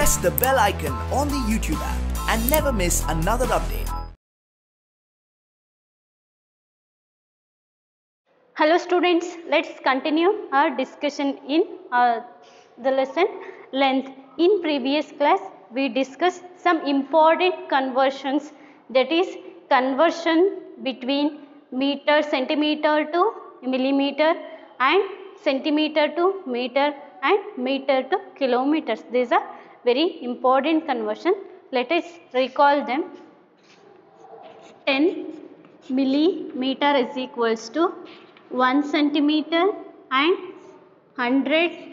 press the bell icon on the YouTube app and never miss another update. Hello students, let's continue our discussion in uh, the lesson length. In previous class, we discussed some important conversions that is conversion between meter, centimeter to millimeter and centimeter to meter and meter to kilometers. These are very important conversion. Let us recall them. 10 millimeter is equals to 1 centimeter and 100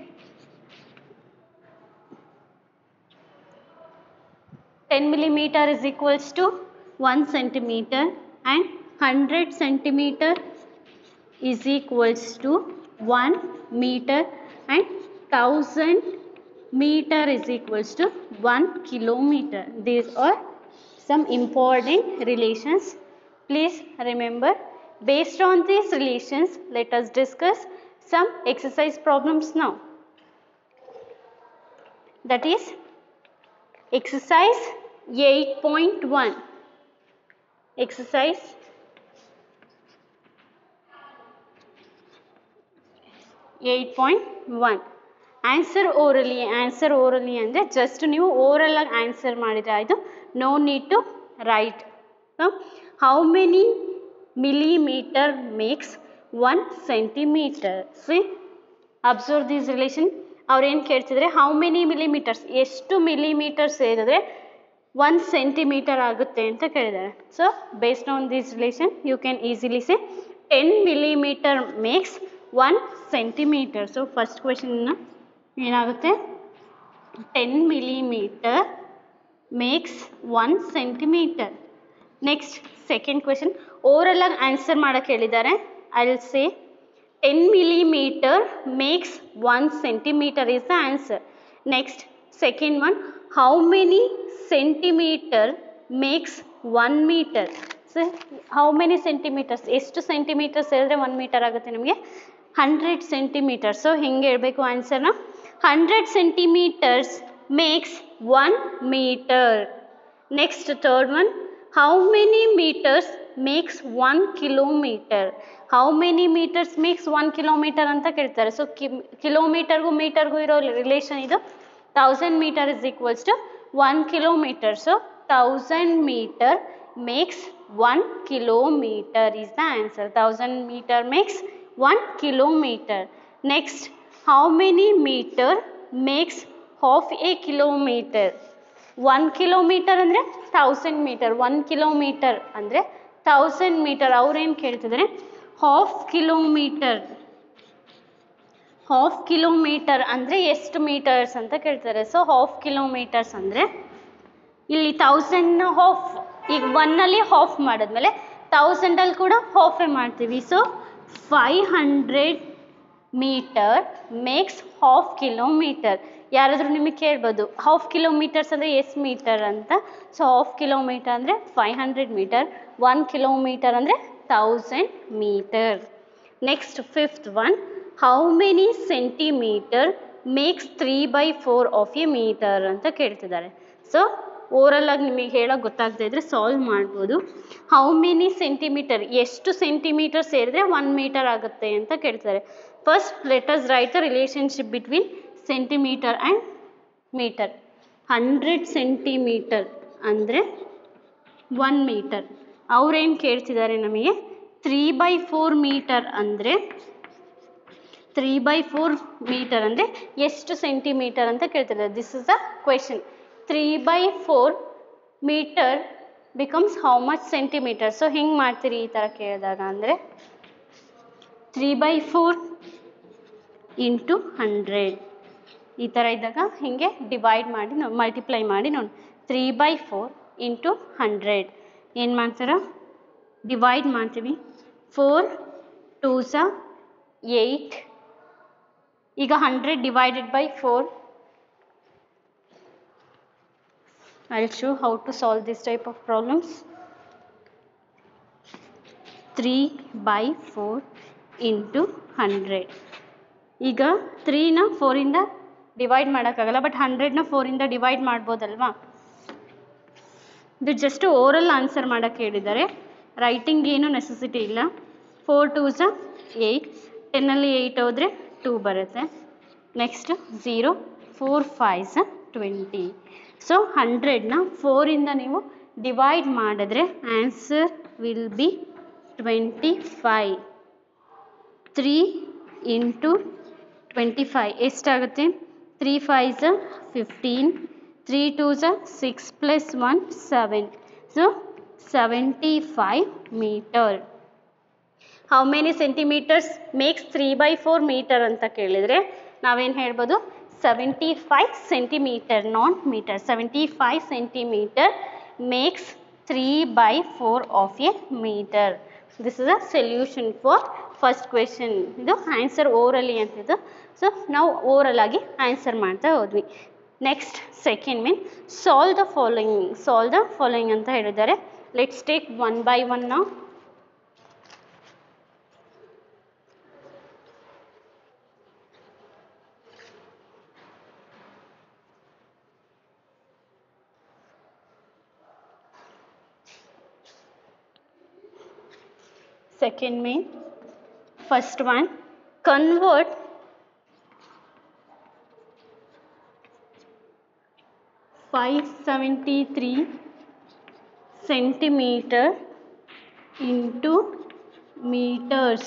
10 millimeter is equals to 1 centimeter and 100 centimeter is equals to 1 meter and 1000 meter is equals to 1 kilometer. These are some important relations. Please remember, based on these relations, let us discuss some exercise problems now. That is exercise 8.1. Exercise eight point one answer orally answer orally ಅಂದರೆ just ನೀವು ಓರಲಾಗಿ answer ಮಾಡಿದರೆ ಆಯಿತು no need to write how many millimeter makes one centimeter see observe this relation ಅವ್ರೇನು ಕೇಳ್ತಿದ್ರೆ how many millimeters ಎಷ್ಟು millimeters ಸೇರಿದ್ರೆ one centimeter ಆಗುತ್ತೆ ಅಂತ ಕೇಳಿದ್ದಾರೆ so based on this relation you can easily say ten millimeter makes one centimeter so first question ಏನಾಗುತ್ತೆ ten millimeter makes one centimeter next second question ಓವರಲ್ಲಾಗಿ answer ಮಾಡೋಕ್ಕೆ ಹೇಳಿದ್ದಾರೆ I will say ten millimeter makes one centimeter is the answer next second one how many centimeter makes one meter so how many centimeters ಎಷ್ಟು centimeters ಹೇಳಿದ್ರೆ one meter ಆಗುತ್ತೆ ನಮಗೆ hundred centimeter so ಹೆಂಗೆ ಹೇಳಬೇಕು ಆನ್ಸರ್ನ hundred centimeters makes one meter next third one how many meters makes one kilometer how many meters makes one kilometer ಅಂತ ಕೇಳ್ತಾರೆ so ಕಿಲೋಮೀಟರ್ಗೂ ಮೀಟರ್ಗೂ ಇರೋ ರಿಲೇಷನ್ ಇದು thousand meter is equals to one kilometer so thousand meter makes one kilometer is the answer. 1000 meter makes 1 kilometer. Next, how many meter makes half a kilometer? 1 kilometer ಅಂದರೆ thousand meter one kilometer ಅಂದರೆ thousand meter ಅವ್ರೇನು ಕೇಳ್ತಿದ್ದಾರೆ half kilometre half kilometer ಅಂದರೆ ಎಷ್ಟು metres ಅಂತ ಕೇಳ್ತಾರೆ so half kilometers ಅಂದರೆ ಇಲ್ಲಿ ತೌಸಂಡ್ನ ಹಾಫ್ ಈಗ ಒನ್ನಲ್ಲಿ ಹಾಫ್ ಮಾಡಿದ್ಮೇಲೆ ತೌಸಂಡಲ್ಲಿ ಕೂಡ ಹಾಫೇ ಮಾಡ್ತೀವಿ so five hundred meter makes half kilometer ಯಾರಾದರೂ ನಿಮಗೆ ಕೇಳ್ಬೋದು ಹಾಫ್ ಕಿಲೋಮೀಟರ್ಸ್ ಅಂದರೆ ಎಷ್ಟು ಮೀಟರ್ ಅಂತ ಸೊ ಹಾಫ್ ಕಿಲೋಮೀಟರ್ ಅಂದರೆ five hundred meter one kilometer ಅಂದರೆ thousand meter next fifth one how many centimeter makes three by four of a meter ಅಂತ ಕೇಳ್ತಿದ್ದಾರೆ ಸೊ ಓರಲಾಗಿ ನಿಮಗೆ ಹೇಳೋಕೆ ಗೊತ್ತಾಗದೇ ಇದ್ದರೆ ಸಾಲ್ವ್ ಮಾಡ್ಬೋದು ಹೌ ಮೆನಿ ಸೆಂಟಿಮೀಟರ್ ಎಷ್ಟು ಸೆಂಟಿಮೀಟರ್ ಸೇರಿದ್ರೆ ಒನ್ ಮೀಟರ್ ಆಗುತ್ತೆ ಅಂತ ಕೇಳ್ತಾರೆ first let's write the relationship between centimeter and meter hundred centimeter ಅಂದರೆ ಒನ್ ಮೀಟರ್ ಅವ್ರೇನು ಕೇಳ್ತಿದ್ದಾರೆ ನಮಗೆ ತ್ರೀ ಬೈ ಫೋರ್ ಮೀಟರ್ ಅಂದರೆ ತ್ರೀ ಬೈ ಫೋರ್ ಮೀಟರ್ ಅಂದರೆ ಎಷ್ಟು ಸೆಂಟಿಮೀಟರ್ ಅಂತ ಕೇಳ್ತಿದ್ದಾರೆ this is the question three by four meter becomes how much centimeter so ಹೆಂಗೆ ಮಾಡ್ತೀರಿ ಈ ಥರ ಕೇಳಿದಾಗ ಅಂದರೆ three by four into hundred ಈ ಥರ ಇದ್ದಾಗ ಹೀಗೆ ಡಿವೈಡ್ ಮಾಡಿ ನಾವು ಮಲ್ಟಿಪ್ಲೈ ಮಾಡಿ ನೋಡಿ three by four into hundred ಏನು ಮಾಡ್ತಾರ ಡಿವೈಡ್ ಮಾಡ್ತೀವಿ ಫೋರ್ ಟೂ ಸ ಏಯ್ಟ್ ಈಗ hundred divided by four I'll show how to solve this type of problems. 3 by 4 into 100. ಈಗ ತ್ರೀನ ಫೋರಿಂದ ಡಿವೈಡ್ ಮಾಡೋಕ್ಕಾಗಲ್ಲ ಬಟ್ ಹಂಡ್ರೆಡ್ನ ಫೋರಿಂದ ಡಿವೈಡ್ ಮಾಡ್ಬೋದಲ್ವಾ ಇದು ಜಸ್ಟ್ ಓರಲ್ ಆನ್ಸರ್ ಮಾಡೋಕ್ಕೆ ಹೇಳಿದ್ದಾರೆ ರೈಟಿಂಗ್ ಏನು ನೆಸೆಸಿಟಿ ಇಲ್ಲ ಫೋರ್ ಟೂ ಝ ಏಯ್ಟ್ ಟೆನ್ನಲ್ಲಿ ಏಯ್ಟ್ ಹೋದರೆ ಟೂ ಬರುತ್ತೆ ನೆಕ್ಸ್ಟ್ ಝೀರೋ ಫೋರ್ ಫೈವ್ ಝ ಟ್ವೆಂಟಿ ಸೊ ಹಂಡ್ರೆಡ್ನ ಫೋರಿಂದ ನೀವು ಡಿವೈಡ್ ಮಾಡಿದ್ರೆ answer will be twenty five three into twenty five ಎಷ್ಟಾಗುತ್ತೆ ತ್ರೀ ಫೈವ್ ಝ ಫಿಫ್ಟೀನ್ ತ್ರೀ ಟೂ ಝ six plus one seven so seventy five meter how many centimeters makes three by four meter ಅಂತ ಕೇಳಿದರೆ ನಾವೇನು ಹೇಳ್ಬೋದು seventy five centimeter ನಾನ್ meter seventy five centimetre makes three by four of a meter this is a solution for first question ಇದು answer orally ಅಂತಿದ್ದು so ನಾವು oral ಆಗಿ answer ಮಾಡ್ತಾ ಹೋದ್ವಿ next second mean solve the following solve the following ಅಂತ ಹೇಳಿದ್ದಾರೆ let's take one by one ನಾವು second main first one convert five seventy three centimeter into meters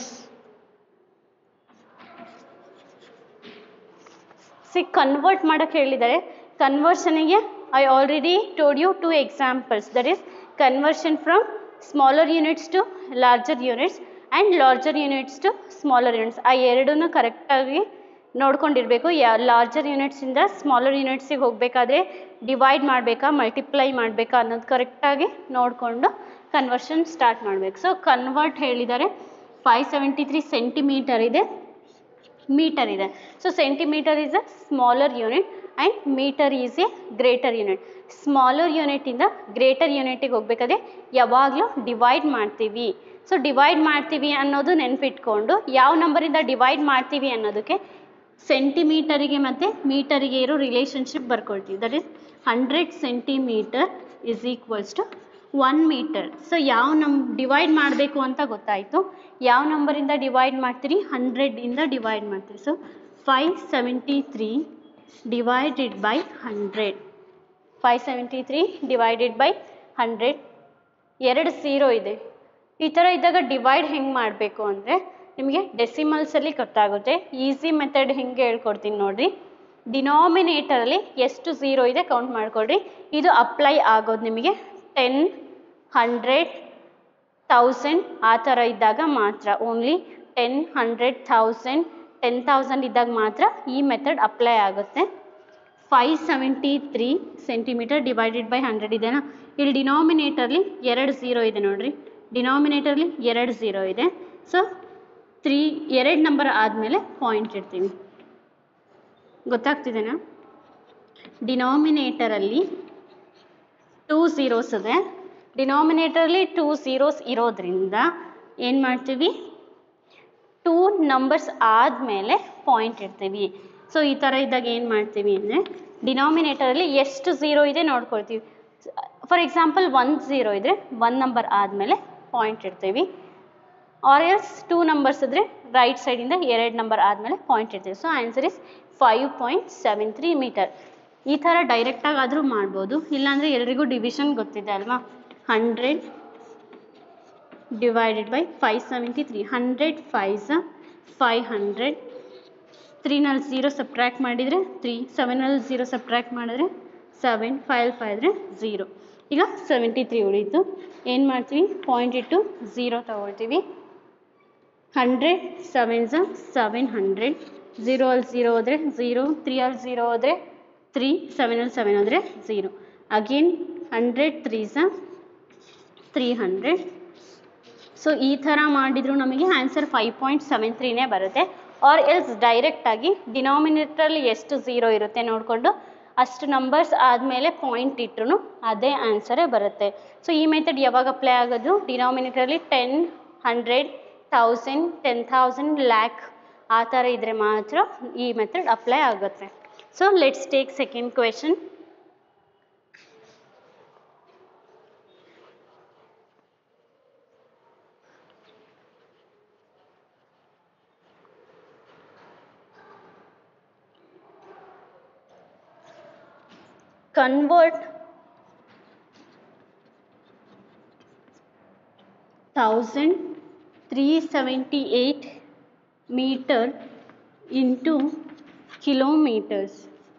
see convert ಮಾಡೋಕ್ಕೆ ಹೇಳಿದ್ದಾರೆ ಕನ್ವರ್ಷನಿಗೆ ಐ ಆಲ್ರೆಡಿ ಟೋಡ್ you two examples that is conversion from smaller units to larger units and larger units to smaller units ಆ ಎರಡನ್ನೂ ಕರೆಕ್ಟಾಗಿ ನೋಡ್ಕೊಂಡಿರಬೇಕು ಯಾ larger ಯೂನಿಟ್ಸಿಂದ smaller ಯೂನಿಟ್ಸಿಗೆ ಹೋಗಬೇಕಾದ್ರೆ divide ಮಾಡಬೇಕಾ multiply ಮಾಡಬೇಕಾ ಅನ್ನೋದು ಕರೆಕ್ಟಾಗಿ ನೋಡಿಕೊಂಡು ಕನ್ವರ್ಷನ್ ಸ್ಟಾರ್ಟ್ ಮಾಡಬೇಕು ಸೊ ಕನ್ವರ್ಟ್ ಹೇಳಿದ್ದಾರೆ ಫೈವ್ ಸೆವೆಂಟಿ ತ್ರೀ ಸೆಂಟಿಮೀಟರ್ ಇದೆ ಮೀಟರ್ ಇದೆ so centimeter is a smaller unit and meter is a greater unit smaller ಯೂನಿಟಿಂದ ಗ್ರೇಟರ್ ಯೂನಿಟಿಗೆ ಹೋಗ್ಬೇಕಾದ್ರೆ ಯಾವಾಗಲೂ ಡಿವೈಡ್ ಮಾಡ್ತೀವಿ ಸೊ ಡಿವೈಡ್ ಮಾಡ್ತೀವಿ ಅನ್ನೋದು ನೆನಪಿಟ್ಕೊಂಡು ಯಾವ ನಂಬರಿಂದ ಡಿವೈಡ್ ಮಾಡ್ತೀವಿ ಅನ್ನೋದಕ್ಕೆ ಸೆಂಟಿಮೀಟರಿಗೆ ಮತ್ತು ಮೀಟರಿಗೆ ಇರೋ ರಿಲೇಷನ್ಶಿಪ್ ಬರ್ಕೊಳ್ತೀವಿ that is hundred centimeter is equals to one meter so ಯಾವ ನಮ್ ಡಿವೈಡ್ ಮಾಡಬೇಕು ಅಂತ ಗೊತ್ತಾಯಿತು ಯಾವ ನಂಬರಿಂದ ಡಿವೈಡ್ ಮಾಡ್ತೀರಿ ಹಂಡ್ರೆಡಿಂದ ಡಿವೈಡ್ ಮಾಡ್ತೀರಿ so five seventy three divided by hundred five seventy three divided by hundred ಎರಡು ಝೀರೋ ಇದೆ ಈ ಥರ ಇದ್ದಾಗ ಡಿವೈಡ್ ಹೆಂಗೆ ಮಾಡಬೇಕು ಅಂದರೆ ನಿಮಗೆ ಡೆಸಿಮಲ್ಸಲ್ಲಿ ಗೊತ್ತಾಗುತ್ತೆ ಈಸಿ ಮೆಥಡ್ ಹೆಂಗೆ ಹೇಳ್ಕೊಡ್ತೀನಿ ನೋಡಿರಿ ಡಿನಾಮಿನೇಟರಲ್ಲಿ ಎಷ್ಟು ಝೀರೋ ಇದೆ ಕೌಂಟ್ ಮಾಡ್ಕೊಳ್ರಿ ಇದು ಅಪ್ಲೈ ಆಗೋದು ನಿಮಗೆ ಟೆನ್ ಹಂಡ್ರೆಡ್ ತೌಸಂಡ್ ಆ ಥರ ಇದ್ದಾಗ ಮಾತ್ರ only ten hundred thousand ten thousand ಇದ್ದಾಗ ಮಾತ್ರ ಈ ಮೆಥಡ್ ಅಪ್ಲೈ ಆಗುತ್ತೆ five seventy three centimeter divided by hundred ಇದೆನಾ ಇಲ್ಲಿ ಡಿನಾಮಿನೇಟರ್ಲಿ ಎರಡು ಝೀರೋ ಇದೆ ನೋಡಿರಿ ಡಿನಾಮಿನೇಟರ್ಲಿ ಎರಡು ಝೀರೋ ಇದೆ ಸೊ ತ್ರೀ ಎರಡು ನಂಬರ್ ಆದಮೇಲೆ ಪಾಯಿಂಟ್ ಇಡ್ತೀವಿ ಗೊತ್ತಾಗ್ತಿದೆನಾ ಡಿನಾಮಿನೇಟರಲ್ಲಿ ಟೂ ಝೀರೋಸ್ ಇದೆ ಡಿನಾಮಿನೇಟರ್ಲಿ ಟೂ ಝೀರೋಸ್ ಇರೋದ್ರಿಂದ ಏನು ಮಾಡ್ತೀವಿ ಟೂ ನಂಬರ್ಸ್ ಆದಮೇಲೆ ಪಾಯಿಂಟ್ ಇಡ್ತೀವಿ ಸೊ ಈ ಥರ ಇದ್ದಾಗ ಏನು ಮಾಡ್ತೀವಿ ಅಂದರೆ ಡಿನಾಮಿನೇಟರಲ್ಲಿ ಎಷ್ಟು ಝೀರೋ ಇದೆ ನೋಡ್ಕೊಳ್ತೀವಿ ಫಾರ್ ಎಕ್ಸಾಂಪಲ್ ಒನ್ ಝೀರೋ ಇದ್ದರೆ ಒನ್ ನಂಬರ್ ಆದಮೇಲೆ ಪಾಯಿಂಟ್ ಇಡ್ತೀವಿ ಆರ್ ಎಲ್ಸ್ ಟೂ ನಂಬರ್ಸ್ ಇದ್ದರೆ ರೈಟ್ ಸೈಡಿಂದ ಎರಡು ನಂಬರ್ ಆದಮೇಲೆ ಪಾಯಿಂಟ್ ಇಡ್ತೀವಿ so answer is five point seven three meter ಈ ಥರ ಡೈರೆಕ್ಟಾಗಿ ಆದರೂ ಮಾಡ್ಬೋದು ಇಲ್ಲಾಂದರೆ ಎಲ್ರಿಗೂ ಡಿವಿಷನ್ ಗೊತ್ತಿದೆ ಅಲ್ವಾ hundred divided by five seventy three hundred fives five hundred ತ್ರೀನಲ್ಲಿ ಝೀರೋ ಸಬ್ಟ್ರ್ಯಾಕ್ಟ್ ಮಾಡಿದರೆ ತ್ರೀ ಸೆವೆನಲ್ಲಿ ಝೀರೋ ಸಬ್ಟ್ರ್ಯಾಕ್ಟ್ ಮಾಡಿದ್ರೆ ಸೆವೆನ್ ಫೈವ್ ಫೈವ್ ಅಂದರೆ ಝೀರೋ ಈಗ ಸೆವೆಂಟಿ ತ್ರೀ ಉಳೀತು ಏನು ಮಾಡ್ತೀವಿ ಪಾಯಿಂಟ್ ಇಟ್ಟು ಝೀರೋ ತಗೊಳ್ತೀವಿ hundred sevens seven hundred zero ಅಲ್ಲಿ ಝೀರೋ ಹೋದರೆ ಝೀರೋ ತ್ರೀ ಅಲ್ಲಿ ಝೀರೋ ಹೋದರೆ ತ್ರೀ ಸೆವೆನಲ್ಲಿ ಸೆವೆನ್ ಹೋದರೆ zero again hundred threes three hundred so ಈ ಥರ ಮಾಡಿದರೂ ನಮಗೆ ಆನ್ಸರ್ ಫೈವ್ ಪಾಯಿಂಟ್ ಸೆವೆನ್ ತ್ರೀನೇ ಬರುತ್ತೆ ಆರ್ ಎಲ್ಸ್ ಡೈರೆಕ್ಟಾಗಿ ಡಿನಾಮಿನೇಟ್ರಲ್ಲಿ ಎಷ್ಟು ಝೀರೋ ಇರುತ್ತೆ ನೋಡಿಕೊಂಡು ಅಷ್ಟು ನಂಬರ್ಸ್ ಆದಮೇಲೆ ಪಾಯಿಂಟ್ ಇಟ್ಟರು ಅದೇ ಆನ್ಸರೇ ಬರುತ್ತೆ ಸೊ ಈ ಮೆಥಡ್ ಯಾವಾಗ ಅಪ್ಲೈ ಆಗೋದು ಡಿನಾಮಿನೇಟರಲ್ಲಿ ten hundred thousand ten thousand lakh ಆ ಥರ ಇದ್ದರೆ ಮಾತ್ರ ಈ ಮೆಥಡ್ ಅಪ್ಲೈ ಆಗುತ್ತೆ So let's take second question. Convert thousand three seventy eight meter into kilometers.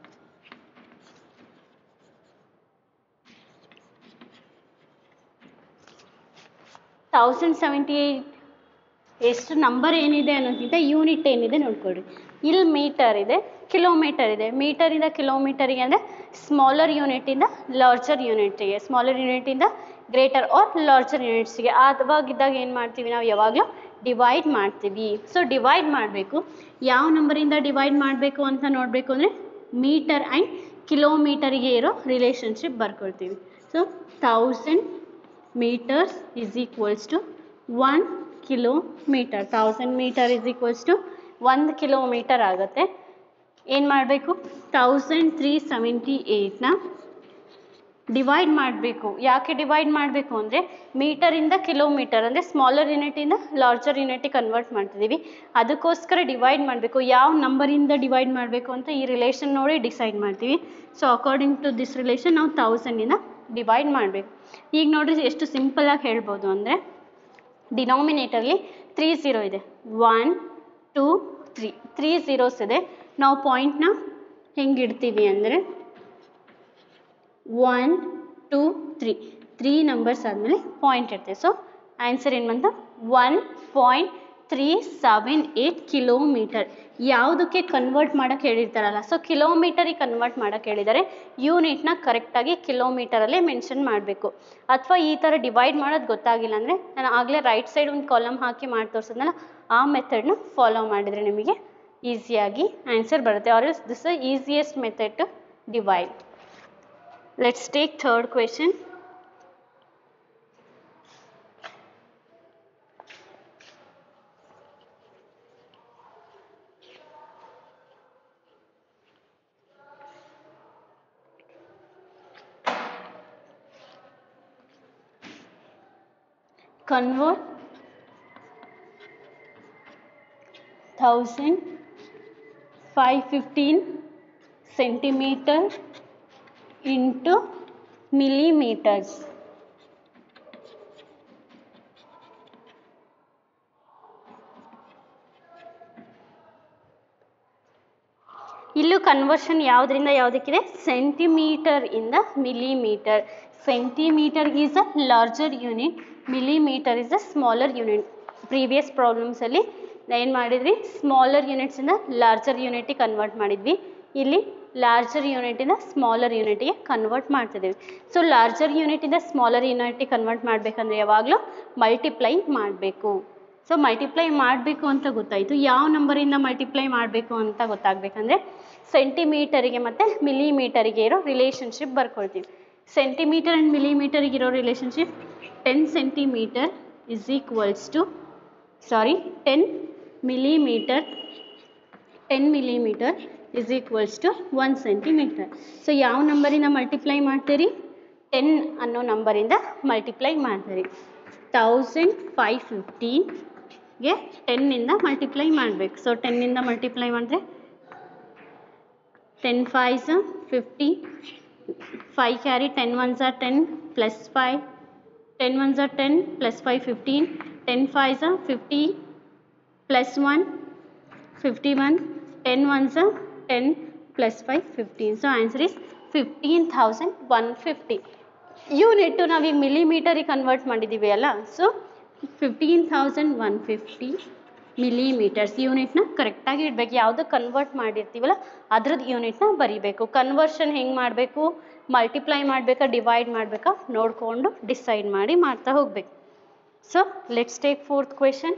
Thousand seventy eight ಎಷ್ಟು ನಂಬರ್ ಏನಿದೆ ಅನ್ನೋದಕ್ಕಿಂತ ಯೂನಿಟ್ ಏನಿದೆ ನೋಡ್ಕೊಳ್ಳಿ ಇಲ್ಲಿ ಮೀಟರ್ ಇದೆ ಕಿಲೋಮೀಟರ್ ಇದೆ ಮೀಟರಿಂದ ಕಿಲೋಮೀಟರಿಗೆ ಅಂದರೆ ಸ್ಮಾಲರ್ ಯೂನಿಟಿಂದ ಲಾರ್ಜರ್ ಯೂನಿಟಿಗೆ ಸ್ಮಾಲರ್ ಯೂನಿಟಿಂದ ಗ್ರೇಟರ್ ಆರ್ ಲಾರ್ಜರ್ ಯೂನಿಟ್ಸ್ಗೆ ಆವಾಗಿದ್ದಾಗ ಏನು ಮಾಡ್ತೀವಿ ನಾವು ಯಾವಾಗಲೂ ಡಿವೈಡ್ ಮಾಡ್ತೀವಿ ಸೊ ಡಿವೈಡ್ ಮಾಡಬೇಕು ಯಾವ ನಂಬರಿಂದ ಡಿವೈಡ್ ಮಾಡಬೇಕು ಅಂತ ನೋಡಬೇಕು ಅಂದರೆ ಮೀಟರ್ ಆ್ಯಂಡ್ ಕಿಲೋಮೀಟರಿಗೆ ಇರೋ ರಿಲೇಷನ್ಶಿಪ್ ಬರ್ಕೊಳ್ತೀವಿ so thousand meters is equals to 1 kilometer thousand meter is equals to ಒಂದು ಕಿಲೋಮೀಟರ್ ಆಗುತ್ತೆ ಏನು ಮಾಡಬೇಕು ತೌಸಂಡ್ ತ್ರೀ ಸೆವೆಂಟಿ ಏಯ್ಟ್ನ ಡಿವೈಡ್ ಮಾಡಬೇಕು ಯಾಕೆ ಡಿವೈಡ್ ಮಾಡಬೇಕು ಅಂದರೆ ಮೀಟರಿಂದ ಕಿಲೋಮೀಟರ್ ಅಂದರೆ ಸ್ಮಾಲರ್ ಯೂನಿಟಿಂದ ಲಾರ್ಜರ್ ಯೂನಿಟಿಗೆ ಕನ್ವರ್ಟ್ ಮಾಡ್ತಿದ್ದೀವಿ ಅದಕ್ಕೋಸ್ಕರ ಡಿವೈಡ್ ಮಾಡಬೇಕು ಯಾವ ನಂಬರಿಂದ ಡಿವೈಡ್ ಮಾಡಬೇಕು ಅಂತ ಈ ರಿಲೇಷನ್ ನೋಡಿ ಡಿಸೈಡ್ ಮಾಡ್ತೀವಿ so according to this relation ನಾವು ತೌಸಂಡಿಂದ ಡಿವೈಡ್ ಮಾಡಬೇಕು ಈಗ ನೋಡಿರಿ ಎಷ್ಟು ಸಿಂಪಲಾಗಿ ಹೇಳ್ಬೋದು ಅಂದರೆ ಡಿನಾಮಿನೇಟರ್ಲಿ ತ್ರೀ ಝೀರೋ ಇದೆ one two three three zeros ಇದೆ ನಾವು ಪಾಯಿಂಟ್ನ ಹೆಂಗೆ ಇಡ್ತೀವಿ ಅಂದರೆ one two three three numbers ಆದಮೇಲೆ ಪಾಯಿಂಟ್ ಇರ್ತೇವೆ ಸೊ ಆನ್ಸರ್ ಏನು ಬಂತು one point three seven eight kilometer ಯಾವುದಕ್ಕೆ ಕನ್ವರ್ಟ್ ಮಾಡೋಕ್ಕೆ ಹೇಳಿರ್ತಾರಲ್ಲ ಸೊ ಕಿಲೋಮೀಟರಿಗೆ ಕನ್ವರ್ಟ್ ಮಾಡೋಕ್ಕೆ ಹೇಳಿದ್ದಾರೆ ಯೂನಿಟ್ನ ಕರೆಕ್ಟಾಗಿ ಕಿಲೋಮೀಟರಲ್ಲೇ ಮೆನ್ಷನ್ ಮಾಡಬೇಕು ಅಥವಾ ಈ ಥರ ಡಿವೈಡ್ ಮಾಡೋದು ಗೊತ್ತಾಗಿಲ್ಲ ಅಂದರೆ ನಾನು ಆಗಲೇ ರೈಟ್ ಸೈಡ್ ಒಂದು ಕಾಲಮ್ ಹಾಕಿ ಮಾಡಿ ತೋರಿಸಿದ್ನಲ್ಲ ಆ ಮೆಥಡ್ನ ಫಾಲೋ ಮಾಡಿದರೆ ನಿಮಗೆ ಈಸಿಯಾಗಿ ಆನ್ಸರ್ ಬರುತ್ತೆ or is this easiest method to divide Let's take third question. Convert thousand five fifteen centimeter into millimeters. ಇಲ್ಲೂ ಕನ್ವರ್ಷನ್ ಯಾವುದರಿಂದ ಯಾವುದಕ್ಕಿದೆ ಸೆಂಟಿಮೀಟರ್ ಇಂದ millimeter centimeter is a larger unit millimeter is a smaller unit previous ಪ್ರಾಬ್ಲಮ್ಸಲ್ಲಿ ಏನು ಮಾಡಿದ್ವಿ smaller ಯೂನಿಟ್ಸಿಂದ larger ಯೂನಿಟಿಗೆ convert ಮಾಡಿದ್ವಿ ಇಲ್ಲಿ ಲಾರ್ಜರ್ ಯೂನಿಟಿಂದ ಸ್ಮಾಲರ್ ಯೂನಿಟಿಗೆ ಕನ್ವರ್ಟ್ ಮಾಡ್ತಿದ್ದೀವಿ ಸೊ ಲಾರ್ಜರ್ ಯೂನಿಟಿಂದ ಸ್ಮಾಲರ್ ಯೂನಿಟಿಗೆ ಕನ್ವರ್ಟ್ ಮಾಡಬೇಕಂದ್ರೆ ಯಾವಾಗಲೂ ಮಲ್ಟಿಪ್ಲೈ ಮಾಡಬೇಕು ಸೊ ಮಲ್ಟಿಪ್ಲೈ ಮಾಡಬೇಕು ಅಂತ ಗೊತ್ತಾಯಿತು ಯಾವ ನಂಬರಿಂದ ಮಲ್ಟಿಪ್ಲೈ ಮಾಡಬೇಕು ಅಂತ ಗೊತ್ತಾಗಬೇಕಂದ್ರೆ ಸೆಂಟಿಮೀಟರಿಗೆ ಮತ್ತು ಮಿಲಿಮೀಟರಿಗೆ ಇರೋ ರಿಲೇಷನ್ಶಿಪ್ ಬರ್ಕೊಳ್ತೀವಿ ಸೆಂಟಿಮೀಟರ್ ಆ್ಯಂಡ್ ಮಿಲಿಮೀಟರಿಗೆ ಇರೋ relationship ten centimeter is equals to sorry ten millimeter ten millimeter is equals to one centimeter so ಯಾವ ನಂಬರಿಂದ ಮಲ್ಟಿಪ್ಲೈ ಮಾಡ್ತೀರಿ ಟೆನ್ ಅನ್ನೋ ನಂಬರಿಂದ ಮಲ್ಟಿಪ್ಲೈ ಮಾಡ್ತೀರಿ ತೌಸಂಡ್ ಫೈವ್ ಫಿಫ್ಟೀನ್ಗೆ ಟೆನ್ನಿಂದ ಮಲ್ಟಿಪ್ಲೈ ಮಾಡಬೇಕು ಸೊ ಟೆನ್ನಿಂದ ಮಲ್ಟಿಪ್ಲೈ ಮಾಡಿದ್ರೆ ten fives fifty five carry ten ones or ten plus five ten ones or ten plus five fifteen ten fives fifty plus one fifty one ten ones ten plus five fifteen so answer is fifteen thousand one fifty unit ನಾವೀಗ ಮಿಲಿಮೀಟರಿಗೆ convert ಮಾಡಿದ್ದೀವಿ ಅಲ್ಲ so fifteen thousand one fifty millimeters ಯೂನಿಟ್ನ ಕರೆಕ್ಟಾಗಿ ಇಡಬೇಕು ಯಾವುದಕ್ಕೆ convert ಮಾಡಿರ್ತೀವಲ್ಲ ಅದ್ರದ್ದು ಯೂನಿಟ್ನ ಬರಿಬೇಕು ಕನ್ವರ್ಷನ್ ಹೆಂಗೆ ಮಾಡಬೇಕು ಮಲ್ಟಿಪ್ಲೈ ಮಾಡಬೇಕಾ ಡಿವೈಡ್ ಮಾಡಬೇಕಾ ನೋಡಿಕೊಂಡು ಡಿಸೈಡ್ ಮಾಡಿ ಮಾಡ್ತಾ ಹೋಗಬೇಕು so let's take fourth question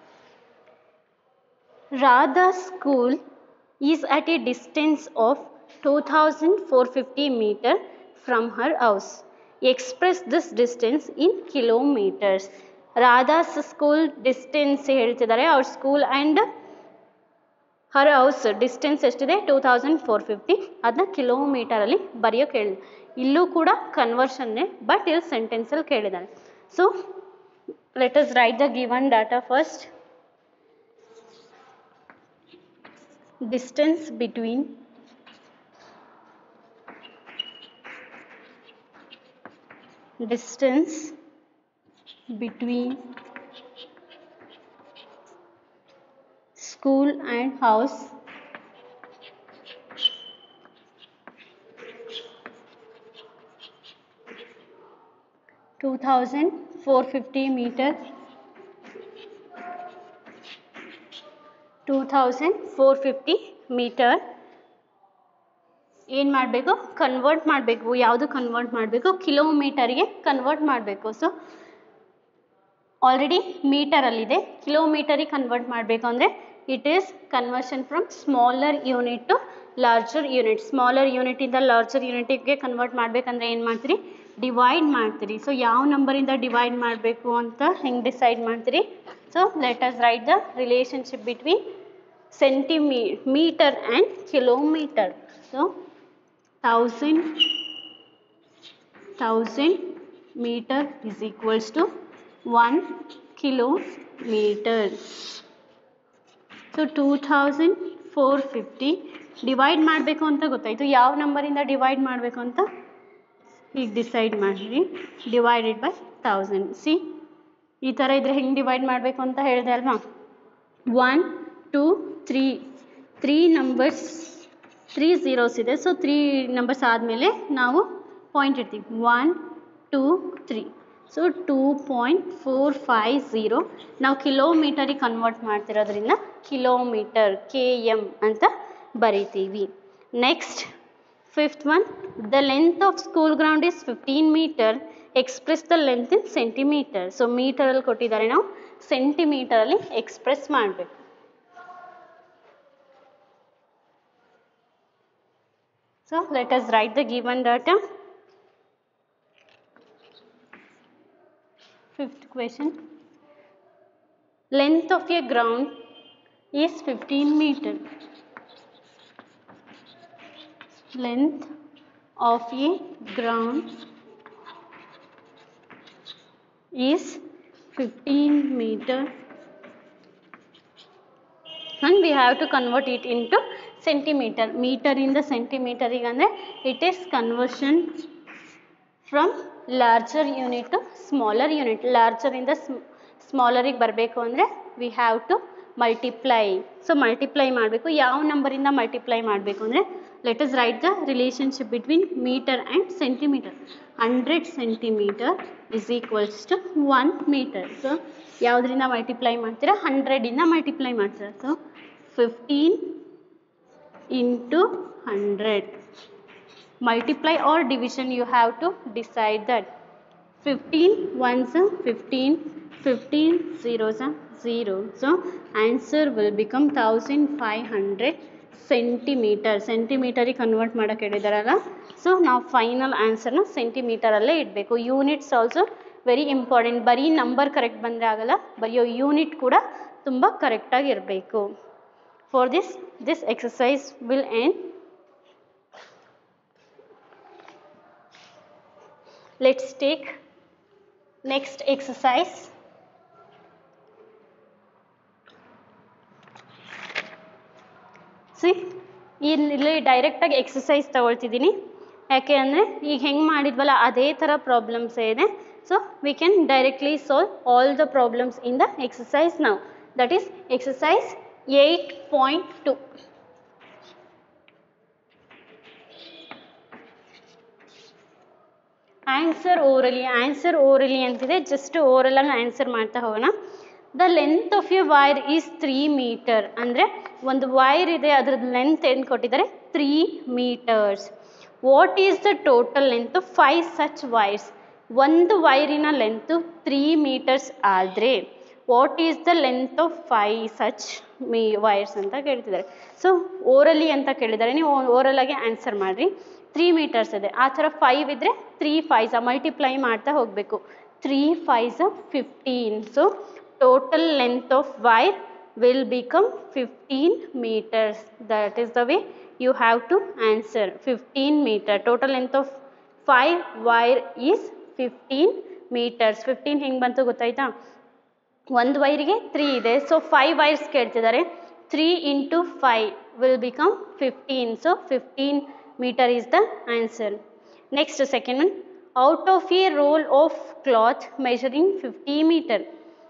Radha's school is at a distance of 2450 meter from her house. Express this distance in kilometers. Radha's school distance ಹೇಳ್ತಿದ್ದಾರೆ ಅವ್ರ school and her house distance ಎಷ್ಟಿದೆ two thousand four fifty ಅದನ್ನ ಕಿಲೋಮೀಟರಲ್ಲಿ ಬರೆಯೋಕೆ ಹೇಳಿದೆ ಇಲ್ಲೂ ಕೂಡ ಕನ್ವರ್ಷನ್ನೇ ಬಟ್ ಇಲ್ಲಿ ಸೆಂಟೆನ್ಸಲ್ಲಿ ಕೇಳಿದ್ದಾನೆ so let us write the given data first distance between distance between school and house two thousand four fifty meter two thousand four fifty meter ಏನು ಮಾಡಬೇಕು ಕನ್ವರ್ಟ್ ಮಾಡಬೇಕು ಯಾವುದು ಕನ್ವರ್ಟ್ ಮಾಡಬೇಕು ಕಿಲೋಮೀಟರ್ಗೆ ಕನ್ವರ್ಟ್ ಮಾಡಬೇಕು ಸೊ ಆಲ್ರೆಡಿ ಮೀಟರಲ್ಲಿದೆ ಕಿಲೋಮೀಟರಿಗೆ ಕನ್ವರ್ಟ್ ಮಾಡಬೇಕು ಅಂದರೆ it is conversion from smaller unit to larger unit smaller ಯೂನಿಟಿಂದ ಲಾರ್ಜರ್ ಯೂನಿಟಿಗೆ ಕನ್ವರ್ಟ್ ಮಾಡಬೇಕಂದ್ರೆ ಏನು ಮಾಡ್ತೀರಿ ಡಿವೈಡ್ ಮಾಡ್ತೀರಿ ಸೊ ಯಾವ ನಂಬರಿಂದ ಡಿವೈಡ್ ಮಾಡಬೇಕು ಅಂತ ಹೆಂಗೆ ಡಿಸೈಡ್ ಮಾಡ್ತೀರಿ so let us write the relationship between centi meter and kilometer so thousand thousand meter is equals to one kilometer so two thousand four fifty divide ಮಾಡಬೇಕು ಅಂತ ಗೊತ್ತಾಯಿತು ಯಾವ ನಂಬರಿಂದ ಡಿವೈಡ್ ಮಾಡಬೇಕು ಅಂತ ಈಗ ಡಿಸೈಡ್ ಮಾಡಿರಿ ಡಿವೈಡೆಡ್ ಬೈ ತೌಸಂಡ್ ಸಿ ಈ ಥರ ಇದ್ರೆ ಹೆಂಗೆ ಡಿವೈಡ್ ಮಾಡಬೇಕು ಅಂತ ಹೇಳಿದೆ ಅಲ್ವಾ one two three three numbers three zeros ಇದೆ ಸೊ ತ್ರೀ ನಂಬರ್ಸ್ ಆದಮೇಲೆ ನಾವು ಪಾಯಿಂಟ್ ಇಡ್ತೀವಿ one two three so two point four five zero ನಾವು ಕಿಲೋಮೀಟರಿಗೆ ಕನ್ವರ್ಟ್ ಮಾಡ್ತಿರೋದ್ರಿಂದ ಕಿಲೋಮೀಟರ್ ಕೆ ಎಮ್ ಅಂತ ಬರಿತೀವಿ next fifth one the length of school ground is fifteen metre express the length in centimetre so ಮೀಟರಲ್ಲಿ ಕೊಟ್ಟಿದ್ದಾರೆ ನಾವು ಸೆಂಟಿಮೀಟರಲ್ಲಿ ಎಕ್ಸ್ಪ್ರೆಸ್ ಮಾಡಬೇಕು so let us write the given data fifth question length of a ground is fifteen meter length of a ground is 15 meter and we have to convert it into centimeter meter in the centimeter ಅಂದರೆ it is conversion from larger unit to smaller unit larger ಇಂದ ಸ್ಮಾಲರಿಗೆ ಬರಬೇಕು ಅಂದರೆ we have to multiply so multiply ಮಾಡಬೇಕು ಯಾವ ನಂಬರಿಂದ multiply ಮಾಡಬೇಕು ಅಂದರೆ let is write the relationship between meter and centimeter hundred centimeter is equals to one meter so ಯಾವುದರಿಂದ ಮಲ್ಟಿಪ್ಲೈ ಮಾಡ್ತೀರಾ ಹಂಡ್ರೆಡಿಂದ ಮಲ್ಟಿಪ್ಲೈ ಮಾಡ್ತೀರಾ so fifteen into hundred multiply or division you have to decide that 15 ones are 15 15 zeros are 0 so answer will become 1500 centimeter ಸೆಂಟಿಮೀಟರಿಗೆ convert ಮಾಡೋಕೆ ಹೇಳಿದಾರಲ್ಲ so ನಾವು final ಆನ್ಸರ್ನ ಸೆಂಟಿಮೀಟರಲ್ಲೇ ಇಡಬೇಕು ಯೂನಿಟ್ಸ್ ಆಲ್ಸೋ ವೆರಿ ಇಂಪಾರ್ಟೆಂಟ್ ಬರೀ ನಂಬರ್ ಕರೆಕ್ಟ್ ಬಂದರೆ ಆಗಲ್ಲ ಬರೆಯೋ ಯೂನಿಟ್ ಕೂಡ ತುಂಬ ಕರೆಕ್ಟಾಗಿ ಇರಬೇಕು for this this exercise will end let's take next exercise see ಇಲ್ಲಿ ಡೈರೆಕ್ಟಾಗಿ ಎಕ್ಸಸೈಸ್ ತಗೊಳ್ತಿದ್ದೀನಿ ಯಾಕೆ ಅಂದರೆ ಈಗ ಹೆಂಗೆ ಮಾಡಿದ್ವಲ್ಲ ಅದೇ ಥರ ಪ್ರಾಬ್ಲಮ್ಸ್ ಇದೆ so we can directly solve all the problems in the exercise ನಾವು that is exercise eight point two answer orally answer orally ಅಂತಿದೆ ಜಸ್ಟ್ ಓರಲಾಗಿ ಆನ್ಸರ್ ಮಾಡ್ತಾ ಹೋಗೋಣ the length of a wire is three meter ಅಂದರೆ ಒಂದು wire ಇದೆ ಅದ್ರದ್ದು length ಏನು ಕೊಟ್ಟಿದ್ದಾರೆ three meters what is the total length five such wires ಒಂದು ವೈರಿನ ಲೆಂತು ತ್ರೀ ಮೀಟರ್ಸ್ ಆದರೆ what is the length of five such ಮೀ ವೈರ್ಸ್ ಅಂತ ಕೇಳ್ತಿದ್ದಾರೆ ಸೊ ಓರಲಿ ಅಂತ ಕೇಳಿದ್ದಾರೆ ನೀವು ಓರಲಾಗಿ ಆನ್ಸರ್ ಮಾಡಿರಿ ತ್ರೀ ಮೀಟರ್ಸ್ ಇದೆ ಆ ಥರ ಫೈವ್ ಇದ್ದರೆ ತ್ರೀ ಫೈವ್ಸ ಮಲ್ಟಿಪ್ಲೈ ಮಾಡ್ತಾ ಹೋಗಬೇಕು three fives fifteen so total length of wire will become 15 meters that is the way you have to answer 15 meter total length of 5 wire is 15 meters 15 ಹೆಂಗೆ ಬಂತು ಗೊತ್ತಾಯ್ತಾ ಒಂದು ವೈರಿಗೆ ತ್ರೀ ಇದೆ so five wires ಕೇಳ್ತಿದ್ದಾರೆ three into five will become fifteen so fifteen meter is the answer next second one out of a roll of cloth measuring fifty meter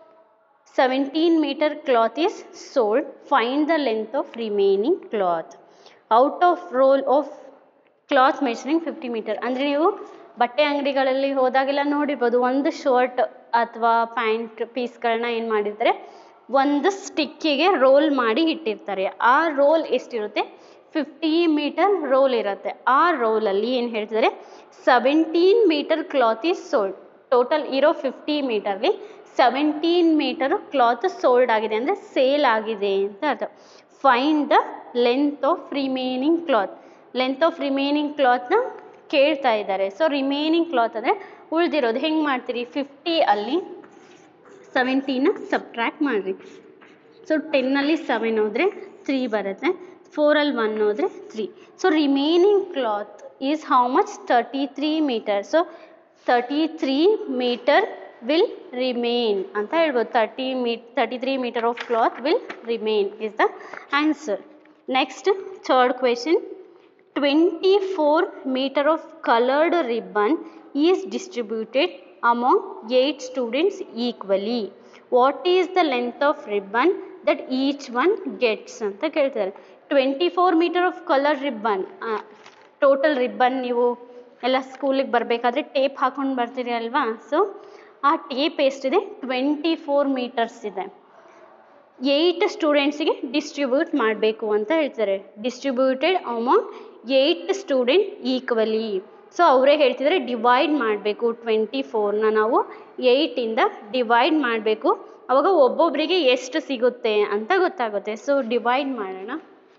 17 meter cloth is sold find the length of remaining cloth out of roll of cloth measuring fifty meter ಅಂದರೆ ನೀವು ಬಟ್ಟೆ ಅಂಗಡಿಗಳಲ್ಲಿ ಹೋದಾಗೆಲ್ಲ ನೋಡಿರ್ಬೋದು ಒಂದು shirt ಅಥವಾ pant ಪೀಸ್ಗಳನ್ನ ಏನು ಮಾಡಿರ್ತಾರೆ ಒಂದು ಸ್ಟಿಕ್ಕಿಗೆ ರೋಲ್ ಮಾಡಿ ಇಟ್ಟಿರ್ತಾರೆ ಆ ರೋಲ್ ಎಷ್ಟಿರುತ್ತೆ ಫಿಫ್ಟಿ ಮೀಟರ್ ರೋಲ್ ಇರುತ್ತೆ ಆ ರೋಲಲ್ಲಿ ಏನು ಹೇಳ್ತಿದ್ದಾರೆ seventeen meter cloth is sold total ಇರೋ ಫಿಫ್ಟಿ ಮೀಟರ್ಲಿ ಸೆವೆಂಟೀನ್ ಮೀಟರ್ ಕ್ಲಾತ್ ಸೋಲ್ಡ್ ಆಗಿದೆ ಅಂದರೆ ಸೇಲ್ ಆಗಿದೆ ಅಂತ ಅರ್ಥ find the length of remaining cloth length of remaining ಕ್ಲಾತ್ನ ಕೇಳ್ತಾ ಇದ್ದಾರೆ ಸೊ ರಿಮೈನಿಂಗ್ ಕ್ಲಾತ್ ಅಂದರೆ ಉಳಿದಿರೋದು ಹೆಂಗೆ ಮಾಡ್ತೀರಿ ಫಿಫ್ಟಿ ಅಲ್ಲಿ ಸೆವೆಂಟೀನ ಸಬ್ಟ್ರ್ಯಾಕ್ಟ್ ಮಾಡಿರಿ ಸೊ ಟೆನ್ನಲ್ಲಿ ಸೆವೆನ್ ಹೋದರೆ ತ್ರೀ ಬರುತ್ತೆ ಫೋರಲ್ಲಿ ಒನ್ ಹೋದರೆ three so remaining cloth is how much thirty three meter so thirty three meter will remain ಅಂತ ಹೇಳ್ಬೋದು thirty m thirty three meter of cloth will remain is the answer next third question twenty four meter of coloured ribbon is distributed among eight students equally what is the length of ribbon that each one gets ಅಂತ ಕೇಳ್ತಾರೆ twenty four meter of colour ribbon total ribbon ನೀವು ಎಲ್ಲ ಸ್ಕೂಲಿಗೆ ಬರಬೇಕಾದ್ರೆ tape ಹಾಕೊಂಡು ಬರ್ತೀರಿ ಅಲ್ವಾ so ಆ ಟೇಪ್ ಎಷ್ಟಿದೆ ಟ್ವೆಂಟಿ ಫೋರ್ ಮೀಟರ್ಸ್ ಇದೆ ಏಯ್ಟ್ ಸ್ಟೂಡೆಂಟ್ಸಿಗೆ ಡಿಸ್ಟ್ರಿಬ್ಯೂಟ್ ಮಾಡಬೇಕು ಅಂತ ಹೇಳ್ತಾರೆ distributed among eight student equally so ಅವರೇ ಹೇಳ್ತಿದ್ದಾರೆ ಡಿವೈಡ್ ಮಾಡಬೇಕು ಟ್ವೆಂಟಿ ಫೋರ್ನ ನಾವು ಏಯ್ಟಿಂದ ಡಿವೈಡ್ ಮಾಡಬೇಕು ಅವಾಗ ಒಬ್ಬೊಬ್ಬರಿಗೆ ಎಷ್ಟು ಸಿಗುತ್ತೆ ಅಂತ ಗೊತ್ತಾಗುತ್ತೆ ಸೊ ಡಿವೈಡ್ ಮಾಡೋಣ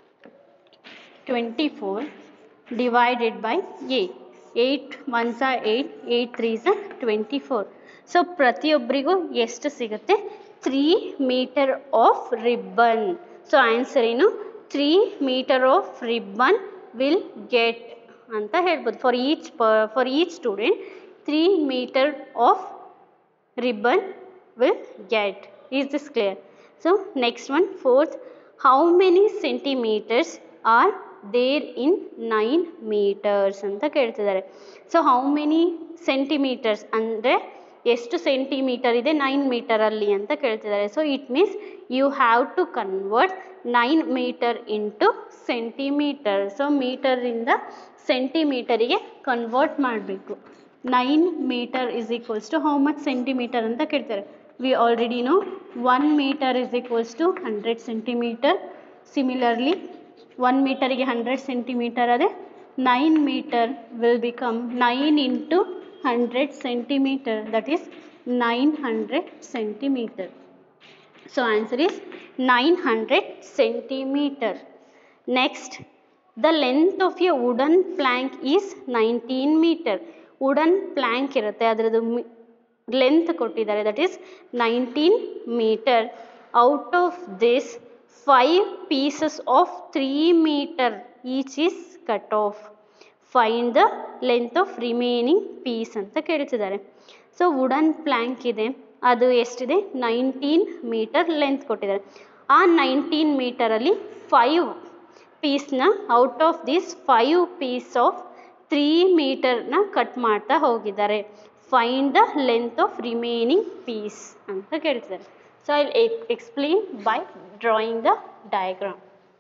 twenty four divided by eight eight one ಸ ಏಯ್ಟ್ ಏಯ್ಟ್ ತ್ರೀ ಸ ಟ್ವೆಂಟಿ ಫೋರ್ ಸೊ ಪ್ರತಿಯೊಬ್ಬರಿಗೂ ಎಷ್ಟು ಸಿಗುತ್ತೆ three meter of ribbon so answer ಏನು three meter of ribbon will get ಅಂತ ಹೇಳ್ಬೋದು ಫಾರ್ ಈಚ್ ಪ for each student three meter of ribbon will get is this clear so next one fourth how many centimeters are there in 9 meters ಅಂತ ಕೇಳ್ತಿದ್ದಾರೆ so how many centimetres ಅಂದರೆ ಎಷ್ಟು centimetre ಇದೆ nine ಮೀಟರಲ್ಲಿ ಅಂತ ಕೇಳ್ತಿದ್ದಾರೆ so it means you have to convert nine meter into centimeter so ಮೀಟರಿಂದ ಸೆಂಟಿಮೀಟರಿಗೆ ಕನ್ವರ್ಟ್ ಮಾಡಬೇಕು nine meter is equals to how much centimeter ಅಂತ ಕೇಳ್ತಾರೆ we already know one meter is equals to hundred centimeter similarly one ಮೀಟರಿಗೆ hundred centimeter ಅದೇ nine meter will become nine into hundred centimeter that is nine hundred centimeter so answer is nine hundred centimeter next the length of A wooden plank is nineteen meter wooden plank ಇರುತ್ತೆ ಅದರದ್ದು length ಕೊಟ್ಟಿದ್ದಾರೆ that is nineteen meter out of this five pieces of three meter each is cut off fine the length of remaining piece ಅಂತ ಕೇಳ್ತಿದ್ದಾರೆ so wooden Planck ಇದೆ ಅದು ಎಷ್ಟಿದೆ nineteen metre length ಕೊಟ್ಟಿದ್ದಾರೆ ಆ ನೈನ್ಟೀನ್ ಮೀಟರಲ್ಲಿ ಫೈವ್ ಪೀಸ್ನ out of this five piece of three ಮೀಟರ್ನ ಕಟ್ ಮಾಡ್ತಾ ಹೋಗಿದ್ದಾರೆ find the length of remaining piece ಅಂತ ಕೇಳ್ತಿದ್ದಾರೆ so I explain by drawing the diagram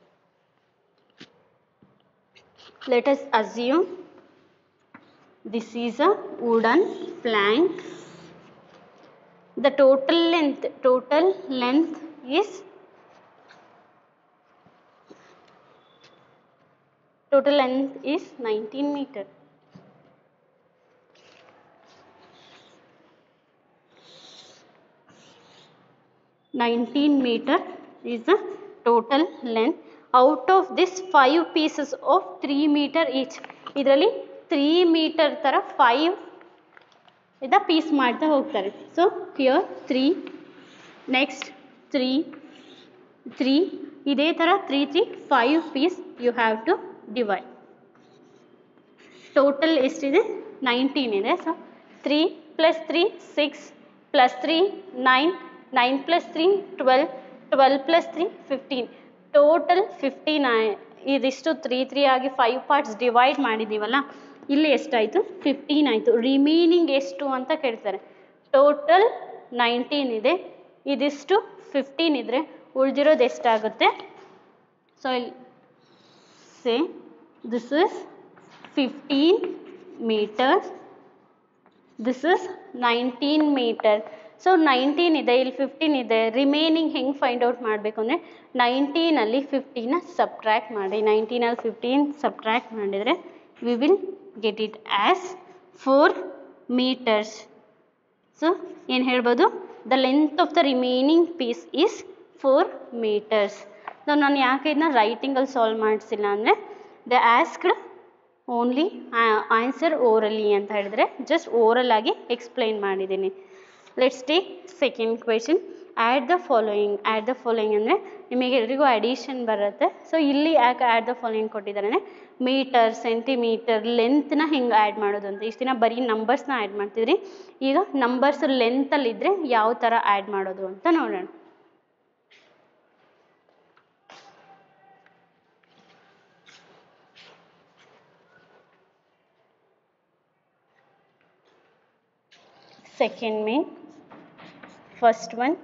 let us assume this is a wooden plank the total length total length is total length is 19 meter 19 meter is the total length out of this five pieces of 3 meter each ಇದರಲ್ಲಿ three meter ಥರ five ಇದ piece ಮಾಡ್ತಾ ಹೋಗ್ತಾರೆ so here three next three three ಇದೇ ಥರ three three five piece you have to divide total ಎಷ್ಟಿದೆ nineteen ಇದೆ so three plus three six plus three nine nine plus three twelve twelve plus three fifteen total fifteen ಇದಿಷ್ಟು three three ಆಗಿ five parts divide ಮಾಡಿದ್ದೀವಲ್ಲ ಇಲ್ಲಿ ಎಷ್ಟಾಯಿತು fifteen ಆಯಿತು remaining ಎಷ್ಟು ಅಂತ ಕೇಳ್ತಾರೆ ಟೋಟಲ್ ನೈನ್ಟೀನ್ ಇದೆ ಇದಿಷ್ಟು ಫಿಫ್ಟೀನ್ ಇದ್ದರೆ ಉಳಿದಿರೋದು ಎಷ್ಟಾಗುತ್ತೆ ಸೊ ಇಲ್ಲಿ say this is fifteen meter this is nineteen meter so nineteen ಇದೆ ಇಲ್ಲಿ ಫಿಫ್ಟೀನ್ ಇದೆ ರಿಮೈನಿಂಗ್ ಹೆಂಗೆ ಫೈಂಡ್ ಔಟ್ ಮಾಡಬೇಕು ಅಂದರೆ ನೈನ್ಟೀನಲ್ಲಿ ಫಿಫ್ಟೀನ ಸಬ್ಟ್ರ್ಯಾಕ್ಟ್ ಮಾಡಿ ನೈನ್ಟೀನಲ್ಲಿ ಫಿಫ್ಟೀನ್ ಸಬ್ಟ್ರ್ಯಾಕ್ಟ್ ಮಾಡಿದರೆ we will get it as four meters so ಏನು ಹೇಳ್ಬೋದು the length of the remaining piece is four meters so ನಾನು ಯಾಕೆ ಇದನ್ನ ರೈಟಿಂಗಲ್ಲಿ ಸಾಲ್ವ್ ಮಾಡಿಸಿಲ್ಲ ಅಂದರೆ the asked only answer orally ಅಂತ ಹೇಳಿದ್ರೆ ಜಸ್ಟ್ ಓರಲ್ ಆಗಿ ಎಕ್ಸ್ಪ್ಲೈನ್ ಮಾಡಿದ್ದೀನಿ let's take second question add the following add the following ಅಂದರೆ ನಿಮಗೆ ಎಲ್ರಿಗೂ ಅಡಿಷನ್ ಬರುತ್ತೆ ಸೊ ಇಲ್ಲಿ ಯಾಕೆ ಆ್ಯಡ್ ದ ಫಾಲೋಯಿಂಗ್ ಕೊಟ್ಟಿದ್ದಾರೆ ಅಂದರೆ ಮೀಟರ್ ಸೆಂಟಿಮೀಟರ್ ಲೆಂತ್ನ ಹೆಂಗೆ ಆ್ಯಡ್ ಮಾಡೋದು ಅಂತ ಇಷ್ಟು ದಿನ ಬರೀ ನಂಬರ್ಸ್ನ ಆ್ಯಡ್ ಮಾಡ್ತಿದ್ರಿ ಈಗ ನಂಬರ್ಸ್ ಲೆಂತಲ್ಲಿದ್ದರೆ ಯಾವ ಥರ ಆ್ಯಡ್ ಮಾಡೋದು ಅಂತ ನೋಡೋಣ second main first one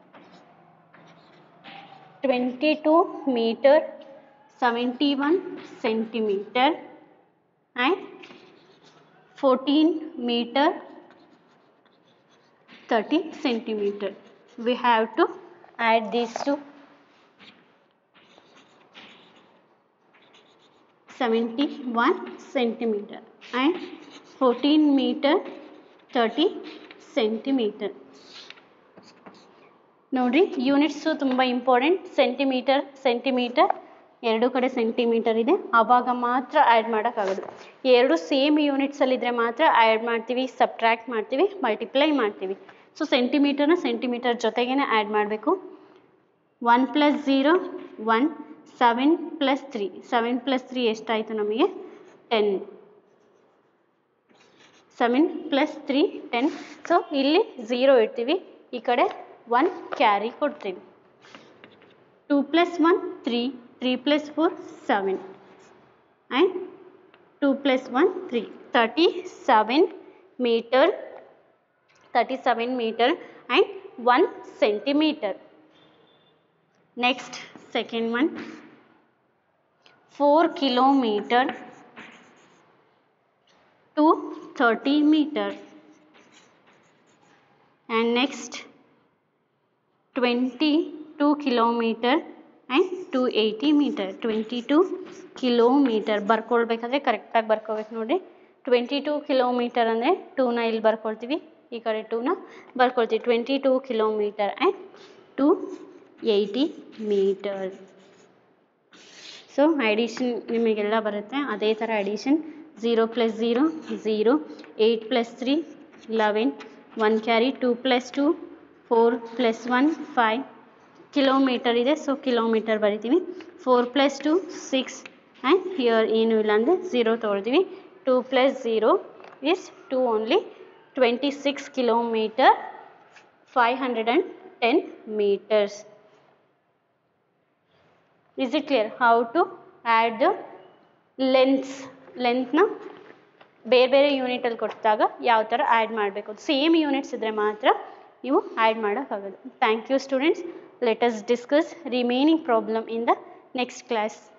22 meter 71 centimeter and 14 meter 30 centimeter we have to add these two 71 centimeter and 14 meter 30 centimeter ನೋಡಿರಿ ಯೂನಿಟ್ಸು ತುಂಬ ಇಂಪಾರ್ಟೆಂಟ್ ಸೆಂಟಿಮೀಟರ್ ಸೆಂಟಿಮೀಟರ್ ಎರಡು ಕಡೆ ಸೆಂಟಿಮೀಟರ್ ಇದೆ ಆವಾಗ ಮಾತ್ರ ಆ್ಯಡ್ ಮಾಡೋಕ್ಕಾಗೋದು ಎರಡು ಸೇಮ್ ಯೂನಿಟ್ಸಲ್ಲಿದ್ದರೆ ಮಾತ್ರ ಆ್ಯಡ್ ಮಾಡ್ತೀವಿ ಸಬ್ಟ್ರ್ಯಾಕ್ಟ್ ಮಾಡ್ತೀವಿ ಮಲ್ಟಿಪ್ಲೈ ಮಾಡ್ತೀವಿ ಸೊ ಸೆಂಟಿಮೀಟರ್ನ ಸೆಂಟಿಮೀಟರ್ ಜೊತೆಗೇ ಆ್ಯಡ್ ಮಾಡಬೇಕು one plus zero one seven plus three seven plus three ಎಷ್ಟಾಯಿತು ನಮಗೆ ten seven plus three ten so ಇಲ್ಲಿ ಝೀರೋ ಇಡ್ತೀವಿ ಈ ಕಡೆ ಒನ್ ಕ್ಯಾರಿ ಕೊಡ್ತೀವಿ two plus one three three plus four seven and two plus one three thirty seven meter thirty seven meter and one centimeter next second one four kilometer to 30 meter and next 22 kilometer and 280 meter 22 kilometer ಬರ್ಕೊಳ್ಬೇಕಾದ್ರೆ ಕರೆಕ್ಟಾಗಿ ಬರ್ಕೋಬೇಕು ನೋಡಿರಿ twenty two kilometre ಅಂದರೆ ಟೂನ ಇಲ್ಲಿ ಬರ್ಕೊಳ್ತೀವಿ ಈ ಕಡೆ ಟೂನ ಬರ್ಕೊಳ್ತೀವಿ twenty two kilometer and two eighty meter so addition ನಿಮಗೆಲ್ಲ ಬರುತ್ತೆ ಅದೇ ಥರ addition zero plus zero zero eight plus three eleven one carry two plus two four plus one five kilometer ಇದೆ ಸೊ ಕಿಲೋಮೀಟರ್ ಬರಿತೀವಿ four plus two six and here ಏನೂ ಇಲ್ಲ ಅಂದರೆ zero ತೊಗೊಳ್ತೀವಿ two plus zero is two only twenty six kilometer five hundred and ten meters is it clear how to add the lens ಲೆಂತ್ನ ಬೇರೆ ಬೇರೆ ಯೂನಿಟಲ್ಲಿ ಕೊಟ್ಟಾಗ ಯಾವ ಥರ ಆ್ಯಡ್ ಮಾಡಬೇಕು ಸೇಮ್ ಯೂನಿಟ್ಸ್ ಇದ್ದರೆ ಮಾತ್ರ ನೀವು ಆ್ಯಡ್ ಮಾಡೋಕ್ಕಾಗೋದು thank you students let us discuss remaining problem in the next class